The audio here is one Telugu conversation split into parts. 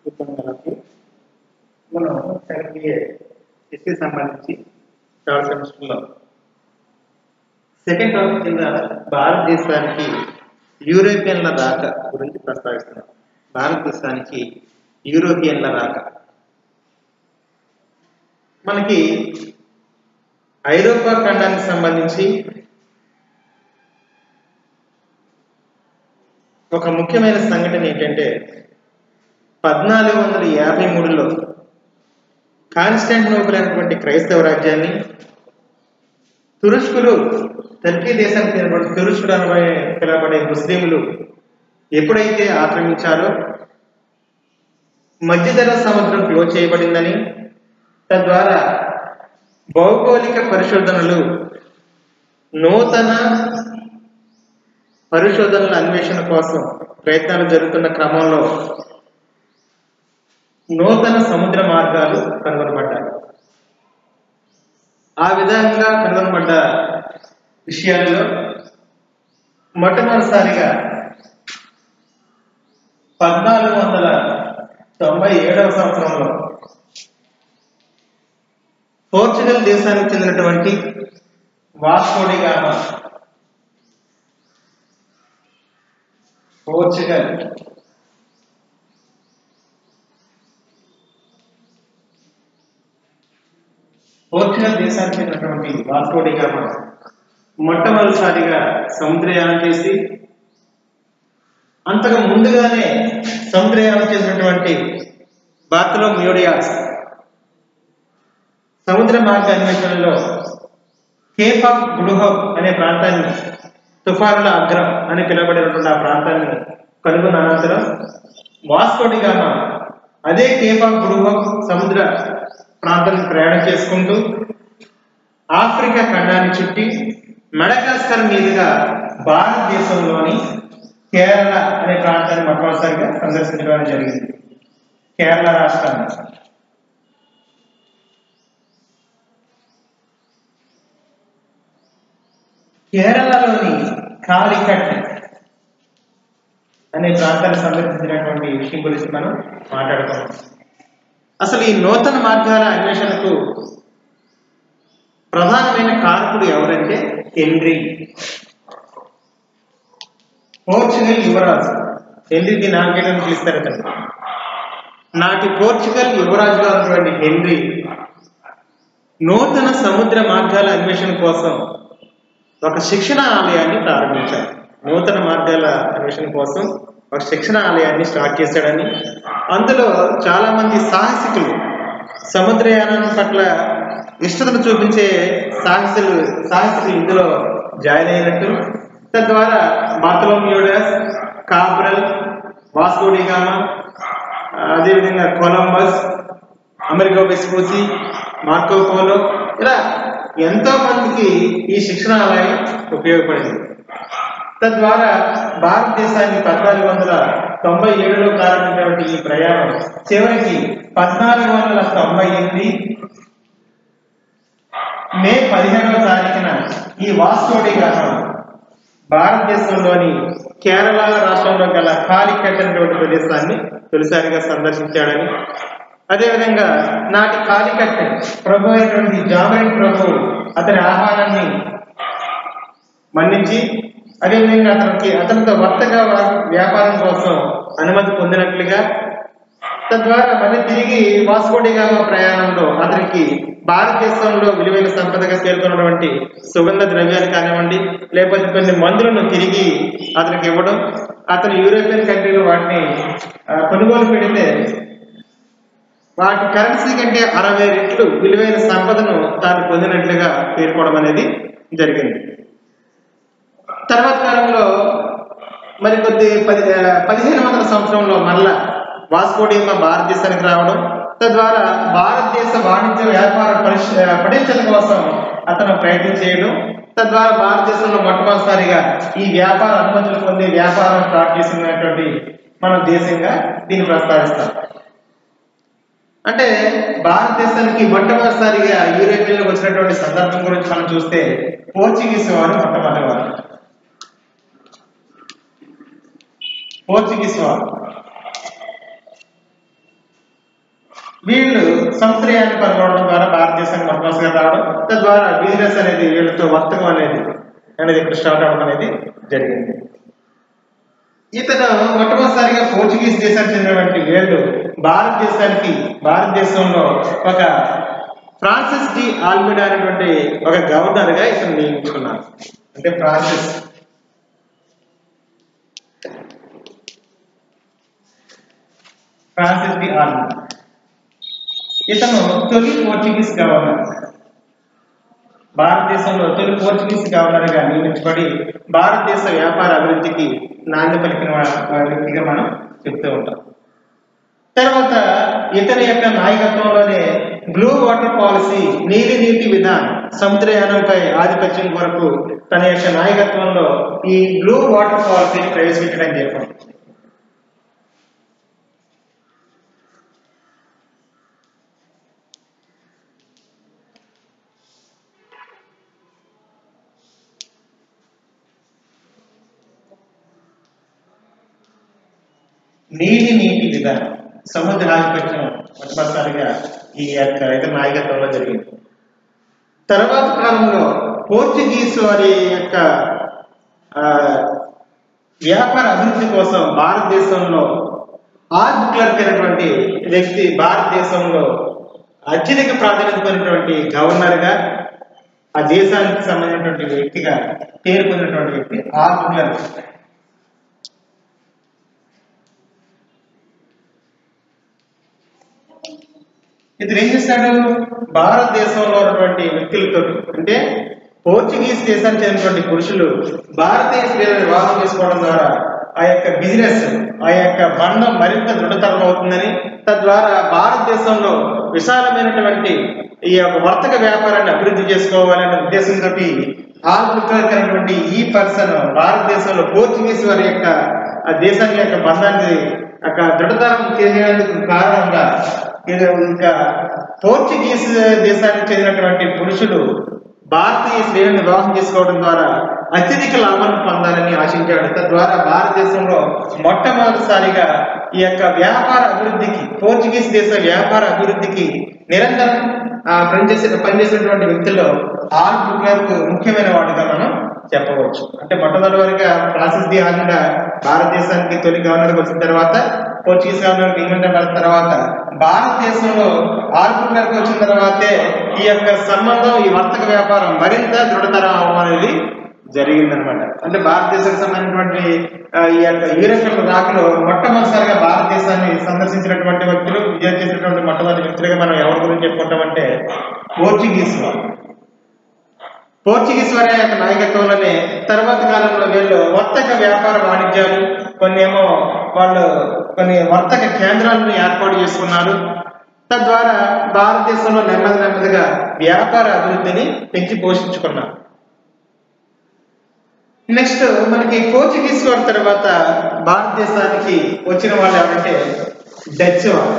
చూద్దాం కాబట్టి మనం సెకండ్ ఇయర్ హిస్టరీ సంబంధించి థర్డ్ సెమిస్టర్లో సెకండ్ టాపిక్ కింద భారతదేశానికి యూరోపియన్ల రాక గురించి ప్రస్తావిస్తున్నాం భారతదేశానికి యూరోపియన్ల రాక మనకి ఐరోపా ఖండానికి సంబంధించి ఒక ముఖ్యమైన సంఘటన ఏంటంటే పద్నాలుగు వందల యాభై మూడులో కాన్స్టాంటినోపుల్ అనేటువంటి క్రైస్తవ రాజ్యాన్ని తురుష్కులు టర్కీ దేశానికి చెందిన తురుష్కులు అనబడే పిలవబడే ముస్లింలు ఎప్పుడైతే ఆక్రమించారో మధ్యధర సముద్రం క్లోజ్ చేయబడిందని తద్వారా భౌగోళిక పరిశోధనలు నూతన పరిశోధనల అన్వేషణ కోసం ప్రయత్నాలు జరుగుతున్న క్రమంలో నూతన సముద్ర మార్గాలు కనుగొనబడ్డాయి ఆ విధంగా కనుగొనబడ్డ విషయాల్లో మొట్టమొదటిసారిగా పద్నాలుగు వందల తొంభై ఏడవ సంవత్సరంలో పోర్చుగల్ దేశానికి చెందినటువంటి వాస్కోడి గామా పోర్చుగల్ పోర్చుగల్ దేశానికి చెందినటువంటి వాస్కోడి గామా మొట్టమొదటిసారిగా సముద్రయానం చేసి అంతకు ముందుగానే సముద్రయానం చేసినటువంటి బార్తలో మ్యూడియాస్ సముద్ర మార్గ అన్వేషణలో కేప్ ఆఫ్ గుడుహబ్ అనే ప్రాంతాన్ని తుఫానుల అగ్రం అని పిలువబడినటువంటి ఆ ప్రాంతాన్ని కనుగొన్న అనంతరం వాస్కోడి గామా అదే కేప్ ఆఫ్ గుడుహబ్ సముద్ర ప్రాంతానికి ప్రయాణం చేసుకుంటూ ఆఫ్రికా ఖండాన్ని చుట్టి మెడగాస్కర్ మీదుగా భారతదేశంలోని కేరళ అనే ప్రాంతాన్ని మొట్టమొదటిసారిగా సందర్శించడం జరిగింది కేరళ రాష్ట్రాన్ని కేరళలోని కాలికట్ అనే ప్రాంతాన్ని సందర్శించినటువంటి విషయం గురించి మనం మాట్లాడుకున్నాం అసలు ఈ నూతన మార్గాల అన్వేషణకు ప్రధానమైన కారకుడు ఎవరంటే హెన్రీ పోర్చుగల్ యువరాజు హెన్రీకి నాలుగేళ్ళని పిలుస్తారు అతను నాటి పోర్చుగల్ యువరాజుగా ఉన్నటువంటి హెన్రీ నూతన సముద్ర మార్గాల అన్వేషణ కోసం ఒక శిక్షణ ఆలయాన్ని ప్రారంభించారు నూతన మార్గాల అన్వేషణ కోసం ఒక శిక్షణ ఆలయాన్ని స్టార్ట్ చేశాడని అందులో చాలా మంది సాహసికులు సముద్రయానం పట్ల ఇష్టతను చూపించే సాహసులు సాహసికులు ఇందులో జాయిన్ అయినట్టు తద్వారా బార్తలోమియోడస్ కాబ్రల్ వాస్కోడిగామా అదేవిధంగా Columbus America Vespucci Marco Polo ఇలా ఎంతో మందికి ఈ శిక్షణాలయం ఉపయోగపడింది తద్వారా భారతదేశాన్ని పద్నాలుగు వందల తొంభై ఏడులో ప్రారంభించినటువంటి ఈ ప్రయాణం చివరికి పద్నాలుగు వందల తొంభై ఎనిమిది మే పదిహేడవ తారీఖున ఈ వాస్కోడి గామా భారతదేశంలోని కేరళ రాష్ట్రంలో గల కాలికట్ అనేటువంటి ప్రదేశాన్ని తొలిసారిగా సందర్శించాడని అదేవిధంగా నాటి కాలికట్ ప్రభు అయినటువంటి జామరిన్ ప్రభు అతని ఆహారాన్ని మన్నించి అదేవిధంగా అతనికి అతనితో వర్తక వ్యాపారం కోసం అనుమతి పొందినట్లుగా తద్వారా మళ్ళీ తిరిగి వాస్కోడిగామా ప్రయాణంలో అతనికి భారతదేశంలో విలువైన సంపదగా పేర్కొన్నటువంటి సుగంధ ద్రవ్యాలు కానివ్వండి లేకపోతే కొన్ని మందులను తిరిగి అతనికి ఇవ్వడం అతను యూరోపియన్ కంట్రీలో వాటిని కొనుగోలు పెడితే వాటి కరెన్సీ కంటే అరవై రెట్లు విలువైన సంపదను తాను పొందినట్లుగా పేర్కోవడం అనేది జరిగింది తర్వాత కాలంలో మరి కొద్ది పది పదిహేను వందల సంవత్సరంలో మరలా వాస్కోడియమ్మ భారతదేశానికి రావడం తద్వారా భారతదేశ వాణిజ్య వ్యాపార పరిశ పరీక్షల కోసం అతను ప్రయత్నం చేయడం తద్వారా భారతదేశంలో మొట్టమొదటిసారిగా ఈ వ్యాపార అనుమతులు పొంది వ్యాపారం స్టార్ట్ చేసినటువంటి మన దేశంగా దీన్ని ప్రస్తావిస్తాం అంటే భారతదేశానికి మొట్టమొదటిసారిగా యూరోపియన్లకు వచ్చినటువంటి సందర్భం గురించి మనం చూస్తే పోర్చుగీస్ వారు మొట్టమొదటి వారు పోర్చుగీస్ వారు వీళ్ళు సముద్రయాన్ని కనుగొనడం ద్వారా భారతదేశానికి మొట్టమొదటిగా రావడం తద్వారా బిజినెస్ అనేది వీళ్ళతో వర్తకం అనేది అనేది ఇక్కడ స్టార్ట్ అవడం అనేది జరిగింది ఇతను మొట్టమొదటిసారిగా పోర్చుగీస్ దేశానికి చెందినటువంటి వీళ్ళు భారతదేశానికి భారతదేశంలో ఒక ఫ్రాన్సిస్ డి ఆల్మిడా అనేటువంటి ఒక గవర్నర్ గా ఇతను నియమించుకున్నారు అంటే ఫ్రాన్సిస్ ఫ్రాన్సిస్ డి ఆల్మిడా ఇతను తొలి పోర్చుగీస్ గవర్నర్ భారతదేశంలో తొలి పోర్చుగీస్ గవర్నర్ గా నియమించబడి భారతదేశ వ్యాపార అభివృద్ధికి నాంది పలికిన వా- వ్యక్తిగా మనం చెప్తూ ఉంటాం తర్వాత ఇతని యొక్క నాయకత్వంలోనే బ్లూ వాటర్ పాలసీ నీలి నీటి విధానం సముద్రయానంపై ఆధిపత్యం కొరకు తన యొక్క నాయకత్వంలో ఈ బ్లూ వాటర్ పాలసీని ప్రవేశపెట్టడం జరిగింది నీటి నీటి విధానం సముద్ర ఆధిపత్యం మొట్టమొదటిసారిగా ఈ యొక్క ఇతని నాయకత్వంలో జరిగింది తర్వాత కాలంలో పోర్చుగీస్ వారి యొక్క ఆ, వ్యాపార అభివృద్ధి కోసం భారతదేశంలో ఆర్ట్ క్లర్క్ అయినటువంటి వ్యక్తి భారతదేశంలో అత్యధిక ప్రాధాన్యత పొందినటువంటి గవర్నర్గా ఆ దేశానికి సంబంధించినటువంటి వ్యక్తిగా పేరు పొందినటువంటి వ్యక్తి ఆర్ట్ క్లర్క్ ఇతను ఏం చేస్తాడు భారతదేశంలో ఉన్నటువంటి వ్యక్తులతో అంటే పోర్చుగీస్ దేశానికి చెందినటువంటి పురుషులు భారతీయ స్త్రీలను వివాహం చేసుకోవడం ద్వారా ఆ యొక్క బిజినెస్ ఆ యొక్క బంధం మరింత దృఢతరం అవుతుందని తద్వారా భారతదేశంలో విశాలమైనటువంటి ఈ యొక్క వర్తక వ్యాపారాన్ని అభివృద్ధి చేసుకోవాలనే ఉద్దేశంతో ఆల్పుకరమైనటువంటి ఈ పర్సన్ భారతదేశంలో పోర్చుగీస్ వారి యొక్క ఆ దేశాన్ని యొక్క బంధాన్ని యొక్క దృఢతరం చేసేందుకు కారణంగా ఇది ఇంకా పోర్చుగీస్ దేశానికి చెందినటువంటి పురుషులు భారతీయ స్త్రీలను వివాహం చేసుకోవడం ద్వారా అత్యధిక లాభాలను పొందాలని ఆశించాడు తద్వారా భారతదేశంలో మొట్టమొదటిసారిగా ఈ యొక్క వ్యాపార అభివృద్ధికి పోర్చుగీస్ దేశ వ్యాపార అభివృద్ధికి నిరంతరం ఆ, పనిచేసే పనిచేసినటువంటి వ్యక్తుల్లో ఆల్ బుక్లర్క్ ముఖ్యమైన వాడుగా మనం చెప్పవచ్చు అంటే మొట్టమొదటిగా ఫ్రాన్సిస్ డి ఆల్మిడా భారతదేశానికి తొలి గవర్నర్ వచ్చిన తర్వాత పోర్చుగీస్ గవర్నర్ నియమించబడిన తర్వాత భారతదేశంలో ఆర్కులర్కి వచ్చిన తర్వాతే ఈ యొక్క సంబంధం ఈ వర్తక వ్యాపారం మరింత దృఢతరం అవ్వడం అనేది జరిగిందనమాట అంటే భారతదేశానికి సంబంధించినటువంటి ఆ, ఈ యొక్క యూరోపియన్ రాకలో మొట్టమొదటిసారిగా భారతదేశాన్ని సందర్శించినటువంటి వ్యక్తులు విజయం చేసినటువంటి మొట్టమొదటి వ్యక్తులుగా మనం ఎవరి గురించి చెప్పుకుంటామంటే పోర్చుగీస్ వారు పోర్చుగీస్ వారి యొక్క నాయకత్వంలోనే తర్వాత కాలంలో వీళ్ళు వర్తక వ్యాపార వాణిజ్యాలు కొన్ని ఏమో వాళ్ళు కొన్ని వర్తక కేంద్రాలను ఏర్పాటు చేసుకున్నారు తద్వారా భారతదేశంలో నెమ్మది నెమ్మదిగా వ్యాపార అభివృద్ధిని పెంచి పోషించుకున్నారు నెక్స్ట్ మనకి పోర్చుగీస్ వారి తర్వాత భారతదేశానికి వచ్చిన వాళ్ళు ఎవరంటే డచ్ వాళ్ళు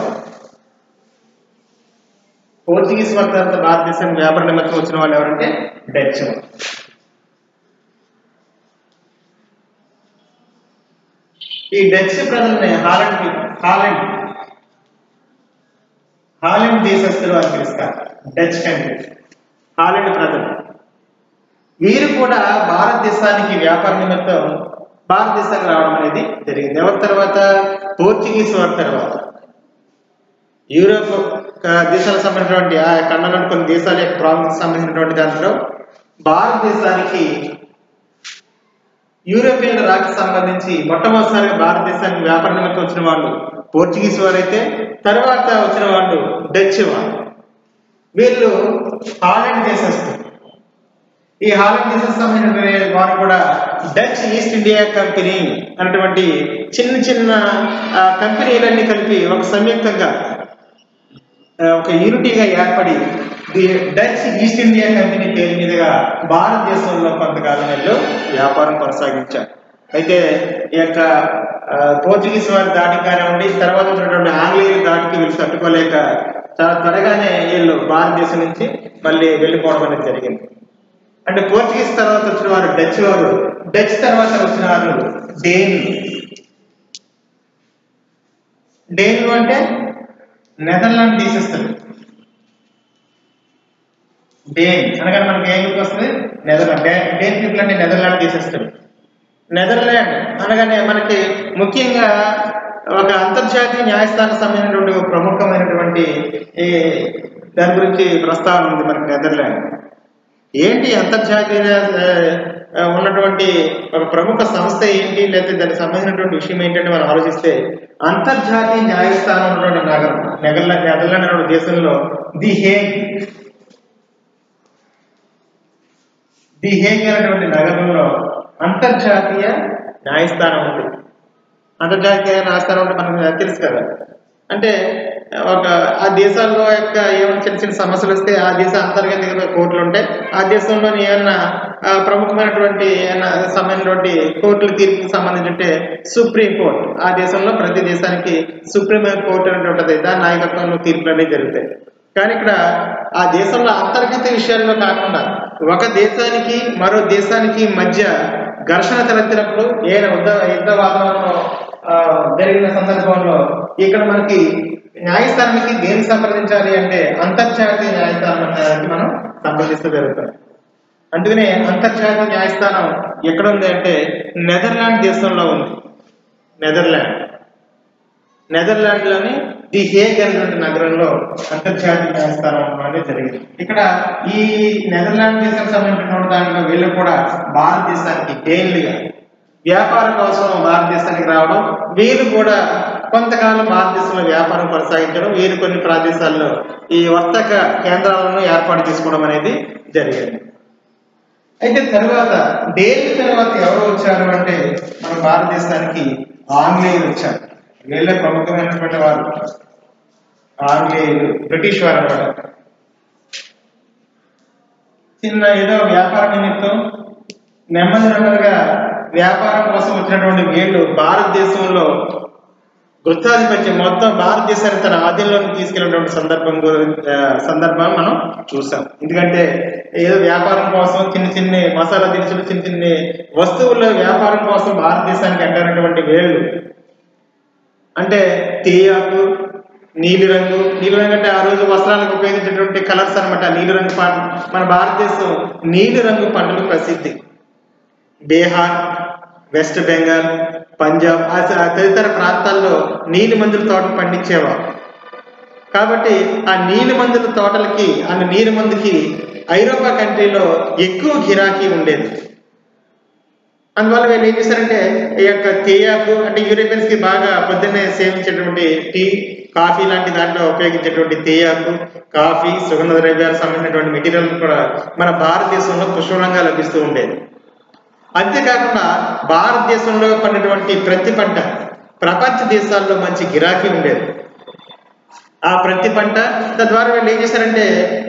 పోర్చుగీస్ వారి తర్వాత భారతదేశం వ్యాపార నిమిత్తం వచ్చిన వాళ్ళు ఎవరంటే డచ్ వాళ్ళు. ఈ డచ్ ప్రజల్ని హాలండ్ హాలండ్ హాలండ్ దేశస్తులు అని పిలుస్తారు డచ్ కంట్రీ హాలండ్ ప్రజలు వీరు కూడా భారతదేశానికి వ్యాపార నిమిత్తం భారతదేశానికి రావడం అనేది జరిగింది ఎవరి తర్వాత పోర్చుగీస్ వారి తర్వాత యూరోప్ ఆ, దేశాలకు సంబంధించినటువంటి ఆ ఖండంలోని కొన్ని దేశాల యొక్క ప్రాంతానికి సంబంధించినటువంటి దాంట్లో భారతదేశానికి యూరోపియన్ రాకి సంబంధించి మొట్టమొదటిసారిగా భారతదేశానికి వ్యాపార నిమిత్తం వచ్చిన వాళ్ళు పోర్చుగీస్ వారైతే తర్వాత వచ్చిన వాళ్ళు డచ్ వాళ్ళు వీళ్ళు హాలండ్ దేశస్తులు ఈ హాలండ్ దేశం సంబంధించిన వారు కూడా డచ్ ఈస్ట్ ఇండియా కంపెనీ అనేటువంటి చిన్న చిన్న ఆ, కంపెనీలన్నీ కలిపి ఒక సంయుక్తంగా ఆ, ఒక యూనిటీగా ఏర్పడి the Dutch East India company పేరు మీదుగా భారతదేశంలో కొంతకాలం వీళ్ళు వ్యాపారం కొనసాగించారు అయితే ఈ యొక్క ఆ, పోర్చుగీస్ వారి దాటికి కానివ్వండి తర్వాత వచ్చినటువంటి ఆంగ్లేయుల దాటికి వీళ్ళు తట్టుకోలేక చాలా త్వరగానే వీళ్ళు భారతదేశం నుంచి మళ్ళీ వెళ్ళిపోవడం అనేది జరిగింది అంటే పోర్చుగీస్ తర్వాత వచ్చిన వారు డచ్ వారు డచ్ తర్వాత వచ్చిన వారు డేన్లు డేన్లు అంటే నెదర్లాండ్ తీసేస్తుంది డేన్ అనగానే మనకి ఏం గుర్తొస్తుంది నెదర్లాండ్ డే డేన్ పీపుల్ అంటే నెదర్లాండ్ తీసేస్తుంది నెదర్లాండ్ అనగానే మనకి ముఖ్యంగా ఒక అంతర్జాతీయ న్యాయస్థానం సంబంధించినటువంటి ఒక ప్రముఖమైనటువంటి ఈ దాని గురించి ప్రస్తావన ఉంది మనకి నెదర్లాండ్ ఏంటి అంతర్జాతీయ ఆ, ఉన్నటువంటి ఒక ప్రముఖ సంస్థ ఏంటి లేకపోతే దానికి సంబంధించినటువంటి విషయం ఏంటంటే మనం ఆలోచిస్తే అంతర్జాతీయ న్యాయస్థానం ఉన్నటువంటి నగరం నెదర్లాండ్ నెదర్లాండ్ అనే దేశంలో ది హేగ్ ది హేగ్ అనేటువంటి నగరంలో అంతర్జాతీయ న్యాయస్థానం ఉంది అంతర్జాతీయ న్యాయస్థానం అంటే మనకు తెలుసు కదా అంటే ఒక ఆ దేశాల్లో యొక్క ఏమైనా చిన్న చిన్న సమస్యలు వస్తే ఆ దేశ అంతర్గత కోర్టులు ఉంటాయి ఆ దేశంలోని ఏమన్నా ఆ, ప్రముఖమైనటువంటి ఏమన్నా సంబంధించినటువంటి కోర్టుల తీర్పుకి సంబంధించి ఉంటే సుప్రీం కోర్ట్ ఆ దేశంలో ప్రతి దేశానికి సుప్రీం కోర్టు అనేది ఉంటుంది దాని నాయకత్వంలో తీర్పులు అనేవి జరుగుతాయి కానీ ఇక్కడ ఆ దేశంలో అంతర్గత విషయాల్లో కాకుండా ఒక దేశానికి మరో దేశానికి మధ్య ఘర్షణ తలెత్తినప్పుడు ఏ యుద్ధ యుద్ధ వాతావరణంలో ఆ, జరిగిన సందర్భంలో ఇక్కడ మనకి న్యాయస్థానానికి దేనికి సంప్రదించాలి అంటే అంతర్జాతీయ న్యాయస్థానం అనేది మనం సంప్రదిస్తూ జరుగుతాం అందుకనే అంతర్జాతీయ న్యాయస్థానం ఎక్కడ ఉంది అంటే నెదర్లాండ్ దేశంలో ఉంది నెదర్లాండ్ నెదర్లాండ్ లోని ది హేగ్ అనేటువంటి నగరంలో అంతర్జాతీయ న్యాయస్థానం అనేది జరిగింది ఇక్కడ ఈ నెదర్లాండ్ దేశానికి సంబంధించినటువంటి దాంట్లో వీళ్ళు కూడా భారతదేశానికి డైలీగా వ్యాపారం కోసం భారతదేశానికి రావడం వీరు కూడా కొంతకాలం భారతదేశంలో వ్యాపారం కొనసాగించడం వీరు కొన్ని ప్రదేశాల్లో ఈ వర్తక కేంద్రాలను ఏర్పాటు చేసుకోవడం అనేది జరిగింది అయితే తర్వాత డేల్ తర్వాత ఎవరు వచ్చారు అంటే మన భారతదేశానికి ఆంగ్లేయులు వచ్చారు వీళ్ళే ప్రముఖమైనటువంటి వారు ఆంగ్లేయులు బ్రిటిష్ వారు అన్నమాట చిన్న ఏదో వ్యాపార నిమిత్తం నెమ్మది నెమ్మదిగా వ్యాపారం కోసం వచ్చినటువంటి వీళ్ళు భారతదేశంలో గుత్తాధిపత్యం మొత్తం భారతదేశాన్ని తన ఆధీనంలోకి తీసుకెళ్ళినటువంటి సందర్భం గురించి ఆ, సందర్భం మనం చూసాం ఎందుకంటే ఏదో వ్యాపారం కోసం చిన్న చిన్న మసాలా దినుసులు చిన్న చిన్న వస్తువుల వ్యాపారం కోసం భారతదేశానికి అంటారటువంటి వేళ్ళు అంటే తేయాకు నీలి రంగు నీలి రంగు అంటే ఆ రోజు వస్త్రాలకు ఉపయోగించేటువంటి కలర్స్ అన్నమాట నీలి రంగు పంట మన భారతదేశం నీలి రంగు పంటలు ప్రసిద్ధి బీహార్ వెస్ట్ బెంగాల్ పంజాబ్ ఆ ఆ తదితర ప్రాంతాల్లో నీలి మందుల తోటలు పండించేవారు కాబట్టి ఆ నీలి మందుల తోటలకి ఆ నీలి మందుకి ఐరోపా కంట్రీలో ఎక్కువ గిరాకీ ఉండేది అందువల్ల వీళ్ళు ఏం చేశారంటే ఈ యొక్క తేయాకు అంటే యూరోపియన్స్ కి బాగా పొద్దున్నే సేవించేటువంటి టీ కాఫీ లాంటి దాంట్లో ఉపయోగించేటువంటి తేయాకు కాఫీ సుగంధ ద్రవ్యాలకు సంబంధించినటువంటి మెటీరియల్ కూడా మన భారతదేశంలో పుష్కలంగా లభిస్తూ ఉండేది అంతేకాకుండా భారతదేశంలో పండినటువంటి ప్రతి పంట ప్రపంచ దేశాల్లో మంచి గిరాకీ ఉండేది ఆ ప్రతి పంట తద్వారా వీళ్ళు ఏం చేశారంటే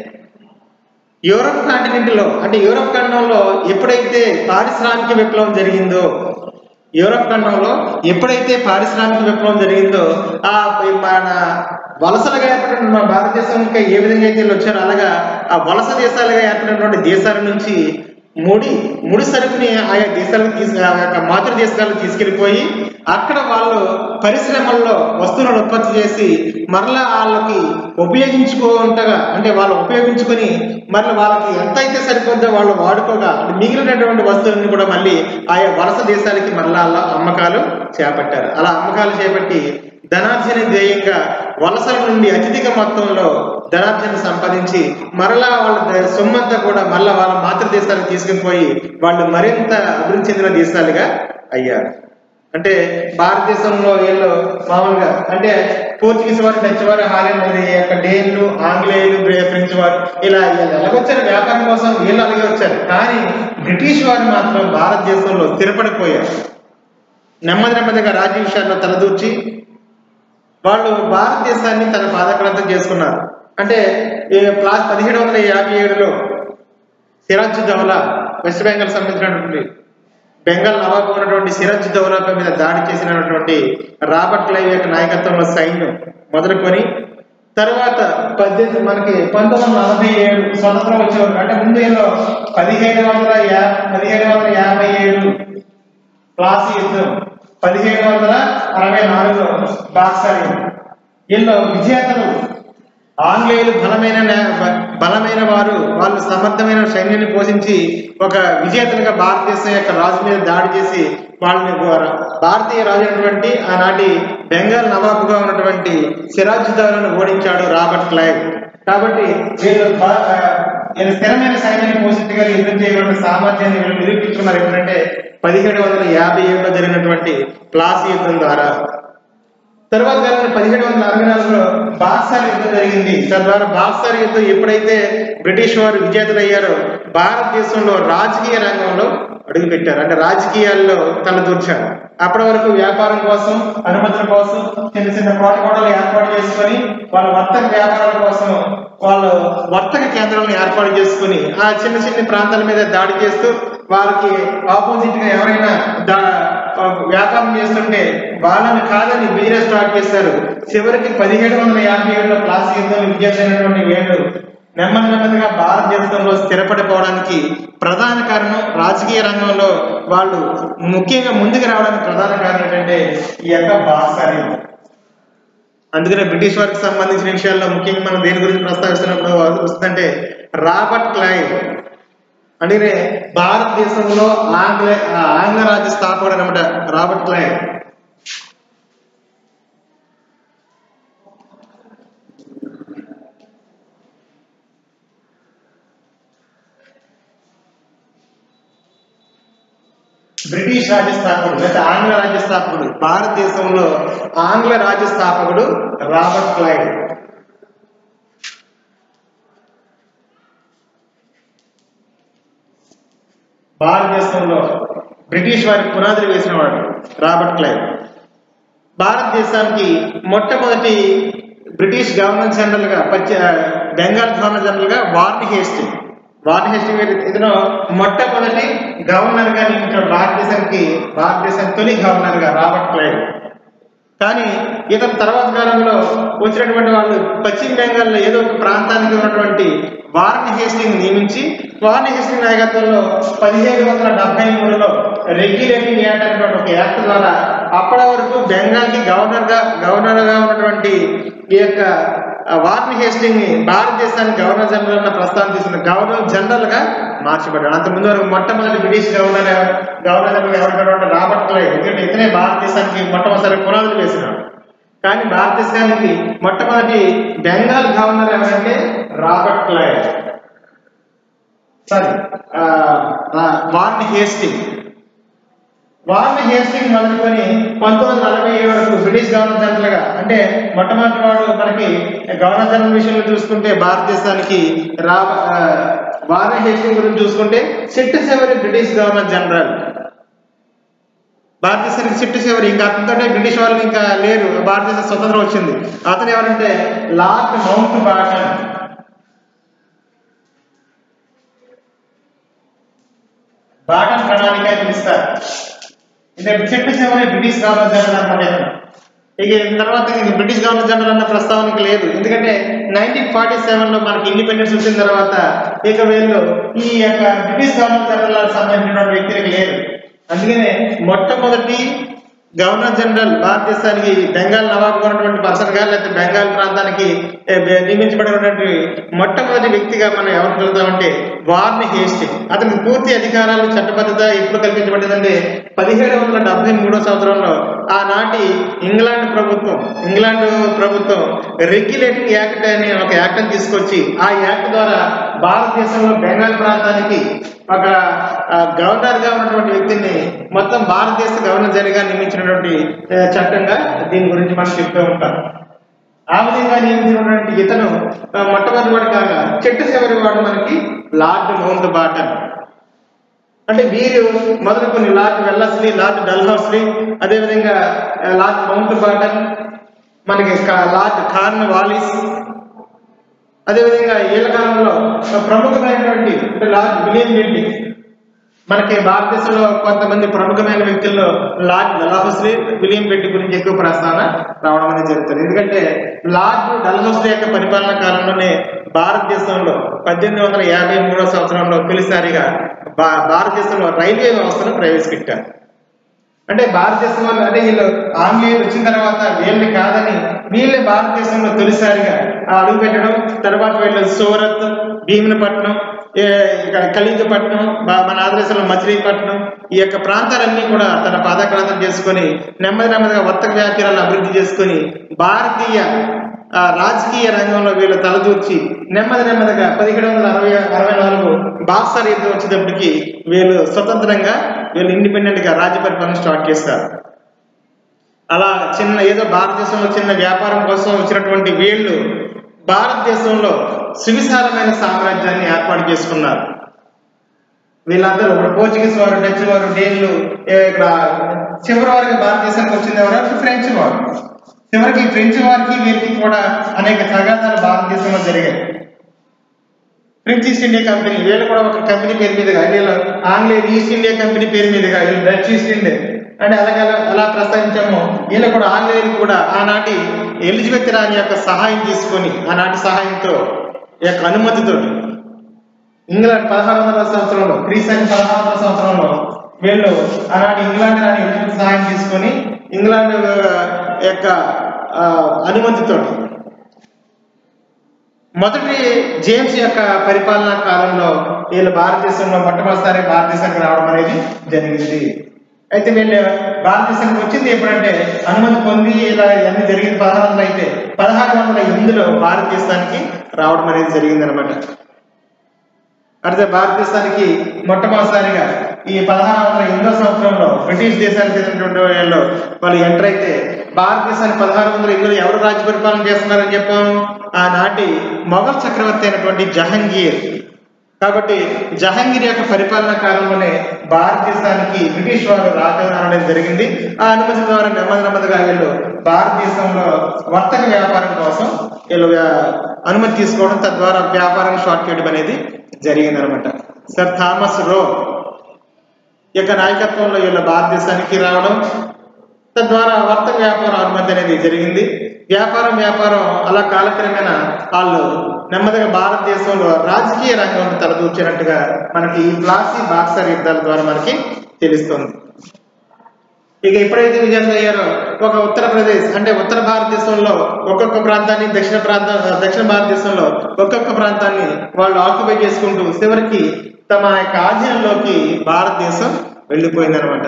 యూరప్ కాంటినెంట్ లో అంటే యూరప్ ఖండంలో ఎప్పుడైతే పారిశ్రామిక విప్లవం జరిగిందో యూరప్ ఖండంలో ఎప్పుడైతే పారిశ్రామిక విప్లవం జరిగిందో ఆ మన వలసలుగా ఏర్పడిన మన భారతదేశంకి ఏ విధంగా అయితే వీళ్ళు వచ్చారో అలాగా ఆ వలస దేశాలుగా ఏర్పడినటువంటి దేశాల నుంచి ముడి ముడి సరుకుని ఆయా దేశాలకు తీసు ఆ యొక్క మాతృ దేశాలకు తీసుకెళ్లిపోయి అక్కడ వాళ్ళు పరిశ్రమల్లో వస్తువులను ఉత్పత్తి చేసి మరలా వాళ్ళకి ఉపయోగించుకుంటగా అంటే వాళ్ళు ఉపయోగించుకొని మరలా వాళ్ళకి ఎంత అయితే సరిపోద్దో వాళ్ళు వాడుకోగా మిగిలినటువంటి వస్తువులను కూడా మళ్ళీ ఆయా వలస దేశాలకి మరలా అలా అమ్మకాలు చేపట్టారు అలా అమ్మకాలు చేపట్టి ధనార్జన ధ్యేయంగా వలసల నుండి అత్యధిక మొత్తంలో ధనార్జన సంపాదించి మరలా వాళ్ళ ద- సొమ్మంతా కూడా మరలా వాళ్ళ మాతృదేశాలకు తీసుకుని పోయి వాళ్ళు మరింత అభివృద్ధి చెందిన దేశాలుగా అయ్యారు అంటే భారతదేశంలో వీళ్ళు మామూలుగా అంటే పోర్చుగీస్ వారు డచ్ వారు హాలెండ్ ఈ యొక్క డేన్లు ఆంగ్లేయులు బ్రే- ఫ్రెంచ్ వారు ఇలా ఇలా ఎలాగొచ్చారు వ్యాపారం కోసం వీళ్ళు అలాగే వచ్చారు కానీ బ్రిటిష్ వారు మాత్రం భారతదేశంలో స్థిరపడిపోయారు నెమ్మది నెమ్మదిగా రాజ్య విషయాల్లో తలదూర్చి వాళ్ళు భారతదేశాన్ని తన పాదక్రాంతం చేసుకున్నారు అంటే ఈ ప్లాస్ పదిహేడు వందల యాభై ఏడులో సిరాజ్ దౌలా వెస్ట్ బెంగాల్ సంబంధించినటువంటి బెంగాల్ నవాబు ఉన్నటువంటి సిరాజ్ దౌలాపై మీద దాడి చేసినటువంటి రాబర్ట్ క్లైవ్ యొక్క నాయకత్వంలో సైన్యం మొదలుకొని తర్వాత పద్దెనిమిది మనకి పంతొమ్మిది వందల నలభై ఏడు స్వతంత్రం వచ్చేవారు అంటే ముందు ఏదో పదిహేడు వందల యా పదిహేడు వందల యాభై ఏడు ప్లాసీ యుద్ధం పదిహేడు వందల అరవై నాలుగులో బాక్సర్ యుద్ధం వీళ్ళు విజేతలు ఆంగ్లేయులు బలమైన నే- బ- బలమైన వారు వాళ్ళు సమర్థమైన సైన్యాన్ని పోషించి ఒక విజేతలుగా భారతదేశం యొక్క రాజు మీద దాడి చేసి వాళ్ళని గో- భారతీయ రాజు అయినటువంటి ఆనాటి బెంగాల్ నవాబుగా ఉన్నటువంటి సిరాజుద్దౌలను ఓడించాడు రాబర్ట్ క్లైవ్ కాబట్టి వీళ్ళు బ- ఆ, వీళ్ళు స్థిరమైన సైన్యాన్ని పోషించగలిగి యుద్ధం చేయగలిగిన సామర్థ్యాన్ని వీళ్ళు నిరూపించుకున్నారు ఎప్పుడంటే పదిహేడు వందల యాభై ఏడులో జరిగినటువంటి ప్లాసీ యుద్ధం ద్వారా తర్వాత జరిగిన పదిహేడు వందల అరవై నాలుగులో బాక్సార్ యుద్ధం జరిగింది తద్వారా బాక్సార్ యుద్ధం ఎప్పుడైతే బ్రిటిష్ వారు విజేతలయ్యారో భారతదేశంలో రాజకీయ రంగంలో అడుగుపెట్టారు అంటే రాజకీయాల్లో తలదూర్చారు అప్పటి వరకు వ్యాపారం కోసం అనుమతుల కోసం చిన్న చిన్న ప్రోటోకాలు ఏర్పాటు చేసుకొని వాళ్ళ వర్తక వ్యాపారాల కోసం వాళ్ళు వర్తక కేంద్రాలను ఏర్పాటు చేసుకుని ఆ చిన్న చిన్న ప్రాంతాల మీద దాడి చేస్తూ వారికి ఆపోజిట్ గా ఎవరైనా దా- ఆ, వ్యాపారం చేస్తుంటే వాళ్ళని కాదని బిజినెస్ స్టార్ట్ చేశారు చివరికి పదిహేడు వందల యాభై ఏడులో ప్లాస్టిక్ యుద్ధం విద్యాసైనటువంటి వేళ్ళు నెమ్మది నెమ్మదిగా భారతదేశంలో స్థిరపడిపోవడానికి ప్రధాన కారణం రాజకీయ రంగంలో వాళ్ళు ముఖ్యంగా ముందుకు రావడానికి ప్రధాన కారణం ఏంటంటే ఈ యొక్క బాక్సారి అందుకనే బ్రిటిష్ వారికి సంబంధించిన విషయాల్లో ముఖ్యంగా మనం దేని గురించి ప్రస్తావిస్తున్నప్పుడు వస్తుందంటే రాబర్ట్ క్లైవ్ అంటే భారతదేశంలో ఆంగ్ల ఆ ఆంగ్ల రాజ్య స్థాపకుడు అనమాట రాబర్ట్ క్లైవ్ బ్రిటిష్ రాజ్య స్థాపకుడు లేదా ఆంగ్ల రాజ్య స్థాపకుడు భారతదేశంలో ఆంగ్ల రాజ్య స్థాపకుడు రాబర్ట్ క్లైవ్ భారతదేశంలో బ్రిటిష్ వారికి పునాదులు వేసిన వాడు రాబర్ట్ క్లైవ్ భారతదేశానికి మొట్టమొదటి బ్రిటిష్ గవర్నర్ జనరల్ గా పశ్చి బెంగాల్ గవర్నర్ జనరల్ గా వార్న్ హేస్టింగ్ వార్న్ హేస్టింగ్ ఇతను మొట్టమొదటి గవర్నర్ గా నియమించాడు భారతదేశానికి భారతదేశం తొలి గవర్నర్ గా రాబర్ట్ క్లైవ్ కానీ ఇతని తర్వాత కాలంలో వచ్చినటువంటి వాళ్ళు పశ్చిమ బెంగాల్లో ఏదో ఒక ప్రాంతానికి ఉన్నటువంటి వార్న్ హేస్టింగ్ నియమించి వార్న్ హేస్టింగ్ నాయకత్వంలో పదిహేడు వందల డెబ్బై మూడులో రెగ్యులేటింగ్ యాక్ట్ అనేటువంటి ఒక యాక్ట్ ద్వారా అప్పటి వరకు బెంగాల్కి గవర్నర్ గా గవర్నర్ గా ఉన్నటువంటి ఈ యొక్క ఆ, వార్న్ హేస్టింగ్ ని భారతదేశానికి గవర్నర్ జనరల్ గా ప్రస్తావన తీసుకున్న గవర్నర్ జనరల్ గా మార్చబడ్డాడు అంత ముందు వరకు మొట్టమొదటి బ్రిటిష్ గవర్నర్ ఎవరు- గవర్నర్ జనరల్ ఎవరు రాబర్ట్ క్లైవ్ ఎందుకంటే ఇతనే భారతదేశానికి మొట్టమొదటి పునాదులు వేసినాడు కానీ భారతదేశానికి మొట్టమొదటి బెంగాల్ గవర్నర్ ఎవరంటే రాబర్ట్ క్లైవ్ సారీ ఆ, ఆ, వార్న్ హేస్టింగ్ వార్న్ హేస్టింగ్ మొదలుకొని పంతొమ్మిది వందల నలభై ఏడు వరకు బ్రిటిష్ గవర్నర్ జనరల్ గా అంటే మొట్టమొదటి వాడు మనకి గవర్నర్ జనరల్ విషయంలో చూసుకుంటే భారతదేశానికి రా ఆ, వార్న్ హేస్టింగ్ గురించి చూసుకుంటే సిట్ చివరి బ్రిటిష్ గవర్నర్ జనరల్ భారతదేశానికి సిట్టు చివరి ఇంకా అతనితోనే బ్రిటిష్ వాళ్ళు ఇంకా లేరు భారతదేశ స్వతంత్రం వచ్చింది అతను ఎవరంటే లార్డ్ మౌంట్ బాటన్ బాటన్ ప్రణాళిక అని పిలుస్తారు ఇది చెట్టు చివరి బ్రిటిష్ గవర్నర్ జనరల్ అనమాట ఇతను. ఇక ఈ తర్వాత ఇంక బ్రిటిష్ గవర్నర్ జనరల్ అన్న ప్రస్తావనకి లేదు ఎందుకంటే నైన్టీన్ ఫార్టీ సెవెన్ లో మనకి ఇండిపెండెన్స్ వచ్చిన తర్వాత ఇక వీళ్ళు ఈ యొక్క బ్రిటిష్ గవర్నర్ జనరల్ సంబంధించినటువంటి వ్యక్తులకు లేరు అందుకనే మొట్టమొదటి గవర్నర్ జనరల్ భారతదేశానికి బెంగాల్ నవాబ్ ఉన్నటువంటి పర్సన్ గా లేకపోతే బెంగాల్ ప్రాంతానికి ఏ, బె- నియమించబడినటువంటి మొట్టమొదటి వ్యక్తిగా మనం ఎవరు పిలుద్దామంటే వార్న్ హేస్టింగ్ అతనికి పూర్తి అధికారాలు చట్టబద్ధత ఎప్పుడు కల్పించబడిందంటే పదిహేడు వందల డెబ్బై మూడో సంవత్సరంలో ఆనాటి ఇంగ్లాండ్ ప్రభుత్వం ఇంగ్లాండ్ ప్రభుత్వం రెగ్యులేటింగ్ యాక్ట్ అనే ఒక యాక్ట్ తీసుకొచ్చి ఆ యాక్ట్ ద్వారా భారతదేశంలో బెంగాల్ ప్రాంతానికి ఒక ఆ, గవర్నర్ గా ఉన్నటువంటి వ్యక్తిని మొత్తం భారతదేశ గవర్నర్ జరిగా నియమించినటువంటి ఆ, చట్టంగా దీని గురించి మనం చెప్తూ ఉంటాం ఆ విధంగా నియమించినటువంటి ఇతను ఆ, మొట్టమొదటి వాడు కాగా చెట్టు చివరి వాడు మనకి లార్డ్ మౌంట్ బాటన్ అంటే వీరు మొదలుకొని లార్డ్ వెల్లస్లీ లార్డ్ డల్హౌస్లీ అదేవిధంగా ఆ, లార్డ్ మౌంట్ బాటన్ మనకి కా- లార్డ్ కార్న్ వాలిస్ అదేవిధంగా ఏళ్ల కాలంలో ప్రముఖమైనటువంటి అంటే లార్డ్ విలియం బెంటింగ్ మనకి భారతదేశంలో కొంతమంది ప్రముఖమైన వ్యక్తుల్లో లార్డ్ డల్హౌస్లీ విలియం బెట్టి గురించి ఎక్కువ ప్రస్తావన రావడం అనేది జరుగుతుంది ఎందుకంటే లార్డ్ డల్హౌస్లీ యొక్క పరిపాలన కాలంలోనే భారతదేశంలో పద్దెనిమిది వందల యాభై మూడో సంవత్సరంలో తొలిసారిగా భా- భారతదేశంలో రైల్వే వ్యవస్థను ప్రవేశపెట్టారు అంటే భారతదేశం వాళ్ళు అంటే వీళ్ళు ఆంగ్లేయులు వచ్చిన తర్వాత వీళ్ళని కాదని వీళ్ళే భారతదేశంలో తొలిసారిగా అడుగు పెట్టడం తర్వాత వీళ్ళు సూరత్ భీమునిపట్నం ఏ- ఇక్కడ కలింగపట్నం బా- మన ఆంధ్రదేశంలో మచిలీపట్నం ఈ యొక్క ప్రాంతాలన్నీ కూడా తన పాదక్రాంతం చేసుకొని నెమ్మది నెమ్మదిగా వర్తక వ్యాపారాలను అభివృద్ధి చేసుకొని భారతీయ ఆ, రాజకీయ రంగంలో వీళ్ళు తలదూర్చి నెమ్మది నెమ్మదిగా పదిహేడు వందల అరవై అరవై నాలుగు బాక్సర్ యుద్ధం వచ్చేటప్పటికి వీళ్ళు స్వతంత్రంగా వీళ్ళు ఇండిపెండెంట్ గా రాజ్య పరిపాలన స్టార్ట్ చేస్తారు అలా చిన్న ఏదో భారతదేశంలో చిన్న వ్యాపారం కోసం వచ్చినటువంటి వీళ్ళు భారతదేశంలో సువిశాలమైన సామ్రాజ్యాన్ని ఏర్పాటు చేసుకున్నారు వీళ్ళందరూ ఇప్పుడు పోర్చుగీస్ వారు డచ్ వారు డేన్లు ఏ ఇక్కడ చివరి వరకు భారతదేశానికి వచ్చింది ఎవరు ఫ్రెంచ్ వారు చివరికి ఫ్రెంచ్ వారికి వీరికి కూడా అనేక తగాదాలు భారతదేశంలో జరిగాయి ఫ్రెంచ్ ఈస్ట్ ఇండియా కంపెనీ వీళ్ళు కూడా ఒక కంపెనీ పేరు మీదుగా వీళ్ళు ఆంగ్లేయ ఈస్ట్ ఇండియా కంపెనీ పేరు మీదుగా వీళ్ళు డచ్ ఈస్ట్ ఇండియా అంటే అలాగే ఎలా ప్రస్తావించామో వీళ్ళు కూడా ఆంగ్లేయులు కూడా ఆనాటి ఎలిజబెత్ రాణి యొక్క సహాయం తీసుకొని ఆనాటి సహాయంతో ఈ యొక్క అనుమతితో ఇంగ్లాండ్ పదహారు వందల సంవత్సరంలో క్రీస్తు పదహారు వందల సంవత్సరంలో వీళ్ళు ఆనాటి ఇంగ్లాండ్ రాని ఎలిజబెత్ సహాయం తీసుకొని ఇంగ్లాండ్ ఆ, యొక్క ఆ, అనుమతితో మొదటి జేమ్స్ యొక్క పరిపాలనా కాలంలో వీళ్ళు భారతదేశంలో మొట్టమొదటిసారి భారతదేశానికి రావడం అనేది జరిగింది అయితే వీళ్ళు భారతదేశానికి వచ్చింది ఎప్పుడంటే అనుమతి పొంది ఇలా ఇవన్నీ జరిగింది పదహారు వందలు అయితే పదహారు వందల ఎనిమిదిలో భారతదేశానికి రావడం అనేది జరిగింది అనమాట అయితే భారతదేశానికి మొట్టమొదటిసారిగా ఈ పదహారు వందల ఎనిమిదో సంవత్సరంలో బ్రిటిష్ దేశానికి చెందినటువంటి వాళ్ళు వాళ్ళు ఎంటర్ అయితే భారతదేశానికి పదహారు వందల ఎనిమిదిలో ఎవరు రాజ్య పరిపాలన చేస్తున్నారని చెప్పాము ఆనాటి మొఘల్ చక్రవర్తి అయినటువంటి జహంగీర్ కాబట్టి జహంగీర్ యొక్క పరిపాలన కాలంలోనే భారతదేశానికి బ్రిటిష్ వారు రాజధాని అనేది జరిగింది ఆ అనుమతి ద్వారా నెమ్మది నెమ్మదిగా వీళ్ళు భారతదేశంలో వర్తక వ్యాపారం కోసం వీళ్ళు వ్యా- అనుమతి తీసుకోవడం తద్వారా వ్యాపారం స్టార్ట్ చేయడం అనేది జరిగింది అనమాట సర్ థామస్ రో యొక్క నాయకత్వంలో వీళ్ళు భారతదేశానికి రావడం తద్వారా వర్తక వ్యాపారం అనుమతి అనేది జరిగింది వ్యాపారం వ్యాపారం అలా కాలక్రమేణా వాళ్ళు నెమ్మదిగా భారతదేశంలో రాజకీయ రంగంలో తలదూర్చినట్టుగా మనకి ఈ ప్లాసీ బాక్సర్ యుద్ధాల ద్వారా మనకి తెలుస్తుంది ఇక ఎప్పుడైతే విజయం అయ్యారో ఒక ఉత్తరప్రదేశ్ అంటే ఉత్తర భారతదేశంలో ఒక్కొక్క ప్రాంతాన్ని దక్షిణ ప్రాంత దక్షిణ భారతదేశంలో ఒక్కొక్క ప్రాంతాన్ని వాళ్ళు ఆక్యుపై చేసుకుంటూ చివరికి తమ యొక్క ఆధీనంలోకి భారతదేశం వెళ్ళిపోయిందనమాట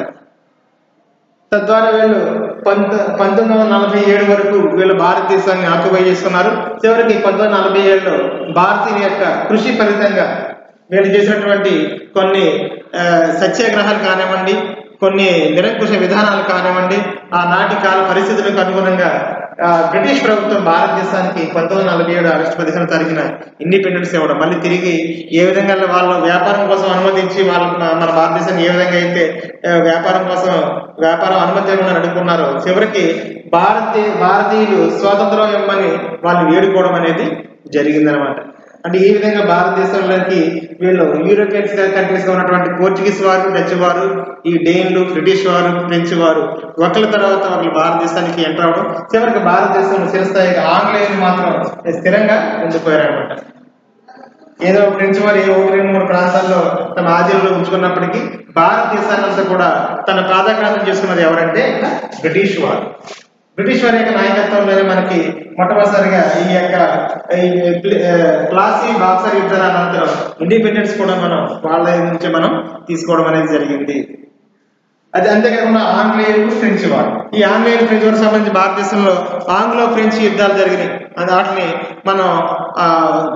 తద్వారా వీళ్ళు పంత పంతొమ్మిది వందల నలభై ఏడు వరకు వీళ్ళు భారతదేశాన్ని ఆక్యుపై చేసుకున్నారు చివరికి పంతొమ్మిది వందల నలభై ఏడులో భారతీయుల యొక్క కృషి ఫలితంగా వీళ్ళు చేసినటువంటి కొన్ని ఆ, సత్యాగ్రహాలు కానివ్వండి కొన్ని నిరంకుశ విధానాలు కానివ్వండి ఆ నాటి కాల పరిస్థితులకు అనుగుణంగా ఆ, బ్రిటిష్ ప్రభుత్వం భారతదేశానికి పంతొమ్మిది వందల నలభై ఏడు ఆగస్టు పదిహేను తారీఖున ఇండిపెండెన్స్ ఇవ్వడం మళ్ళీ తిరిగి ఏ విధంగా వాళ్ళు వ్యాపారం కోసం అనుమతించి వాళ్ళ మన భారతదేశాన్ని ఏ విధంగా అయితే ఆ, వ్యాపారం కోసం వ్యాపారం అనుమతి ఇవ్వమని అడుగుకున్నారో చివరికి భారతీయ భారతీయులు స్వాతంత్రం ఇవ్వమని వాళ్ళు వేడుకోవడం అనేది జరిగిందనమాట అంటే ఈ విధంగా భారతదేశంలోకి వీళ్ళు యూరోపియన్స్ కంట్రీస్ గా ఉన్నటువంటి పోర్చుగీస్ వారు డచ్ వారు ఈ డేన్లు బ్రిటిష్ వారు ఫ్రెంచ్ వారు ఒకరి తర్వాత ఒకరు భారతదేశానికి ఎంటర్ అవడం చివరికి భారతదేశంలో చిరస్థాయిగా ఆంగ్లేయులు మాత్రం స్థిరంగా ఉండిపోయారనమాట ఏదో ఫ్రెంచ్ వారు ఏ ఒకటి రెండు మూడు ప్రాంతాల్లో తమ ఆధీనంలో ఉంచుకున్నప్పటికీ భారతదేశాన్నంతా కూడా తన పాదాక్రాంతం చేసుకున్నది ఎవరంటే బ్రిటిష్ వారు బ్రిటిష్ వారి యొక్క నాయకత్వంలోనే మనకి మొట్టమొదటిసారిగా ఈ యొక్క ఈ ప్ల- ఆ, ప్లాసీ బాక్సర్ యుద్ధాల అనంతరం ఇండిపెండెన్స్ కూడా మనం వాళ్ళ నుంచి మనం తీసుకోవడం అనేది జరిగింది అది అంతేకాకుండా ఆంగ్లేయులు ఫ్రెంచ్ వారు ఈ ఆంగ్లేయులు ఫ్రెంచ్ వారికి సంబంధించి భారతదేశంలో ఆంగ్లో ఫ్రెంచ్ యుద్ధాలు జరిగినాయి అది వాటిని మనం ఆ,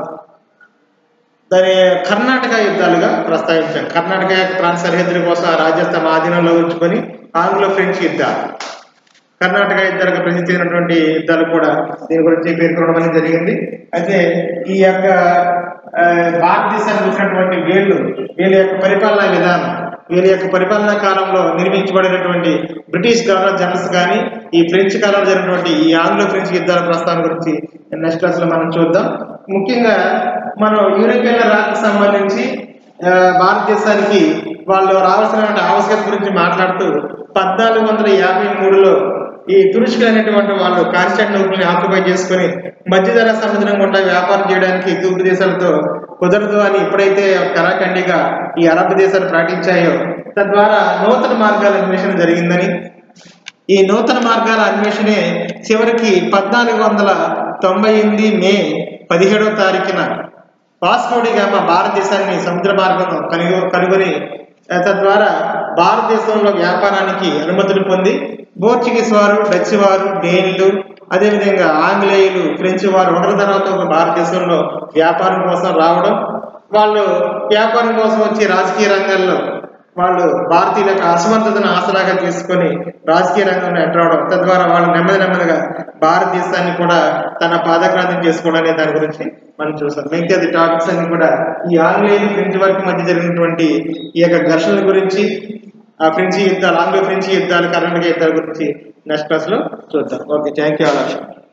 దాని కర్ణాటక యుద్ధాలుగా ప్రస్తావించాం కర్ణాటక యొక్క ప్రాంత సరిహద్దుల కోసం ఆ రాజ్యం తమ ఆధీనంలో ఉంచుకొని ఆంగ్లో ఫ్రెంచ్ యుద్ధాలు కర్ణాటక యుద్ధాలకు ప్రసిద్ధి చెందినటువంటి యుద్ధాలు కూడా దీని గురించి పేర్కొనడం అనేది జరిగింది అయితే ఈ యొక్క ఆ, భారతదేశానికి వచ్చినటువంటి వీళ్ళు వీళ్ళ యొక్క పరిపాలనా విధానం వీళ్ళ యొక్క పరిపాలనా కాలంలో నిర్మించబడినటువంటి బ్రిటిష్ గవర్నర్ జనరల్స్ కానీ ఈ ఫ్రెంచ్ కాలంలో జరిగినటువంటి ఈ ఆంగ్లో ఫ్రెంచ్ యుద్ధాల ప్రస్థానం గురించి నెక్స్ట్ క్లాస్ లో మనం చూద్దాం ముఖ్యంగా మనం యూరోపియన్ల రాకకు సంబంధించి ఆ, భారతదేశానికి వాళ్ళు రావాల్సినటువంటి ఆవశ్యకత గురించి మాట్లాడుతూ పద్నాలుగు వందల యాభై మూడులో ఈ తురుష్కులు అనేటువంటి వాళ్ళు కాన్స్టాంటినోపుల్ని ఆక్యుపై చేసుకుని మధ్యధర సముద్రం గుండా వ్యాపారం చేయడానికి తూర్పు దేశాలతో కుదరదు అని ఎప్పుడైతే కరాఖండిగా ఈ అరబ్ దేశాలు ప్రకటించాయో తద్వారా నూతన మార్గాల అన్వేషణ జరిగిందని ఈ నూతన మార్గాల అన్వేషణే చివరికి పద్నాలుగు వందల తొంభై ఎనిమిది మే పదిహేడవ తారీఖున వాస్కోడి గామ భారతదేశాన్ని సముద్ర మార్గం కనుగొ కనుగొని ఆ, తద్వారా భారతదేశంలో వ్యాపారానికి అనుమతులు పొంది పోర్చుగీస్ వారు డచ్ వారు డేన్లు అదేవిధంగా ఆంగ్లేయులు ఫ్రెంచ్ వారు ఒకరి తర్వాత ఒక భారతదేశంలో వ్యాపారం కోసం రావడం వాళ్ళు వ్యాపారం కోసం వచ్చి రాజకీయ రంగాల్లో వాళ్ళు భారతీయుల యొక్క అసమర్థతను ఆసరాగా తీసుకొని రాజకీయ రంగంలో ఎంటర్ అవడం తద్వారా వాళ్ళు నెమ్మది నెమ్మదిగా భారతదేశాన్ని కూడా తన పాదక్రాంతం చేసుకోవడం అనే దాని గురించి మనం చూసాం మిగతా టాపిక్స్ అన్ని కూడా ఈ ఆంగ్లేయులు ఫ్రెంచ్ వారికి మధ్య జరిగినటువంటి ఈ యొక్క ఘర్షణల గురించి ఆ ఫ్రెంచి యుద్ధాలు ఆంగ్లో ఫ్రెంచి యుద్ధాలు కర్ణాటక యుద్ధాల గురించి నెక్స్ట్ క్లాస్ లో చూద్దాం ఓకే థ్యాంక్ యూ ఆల్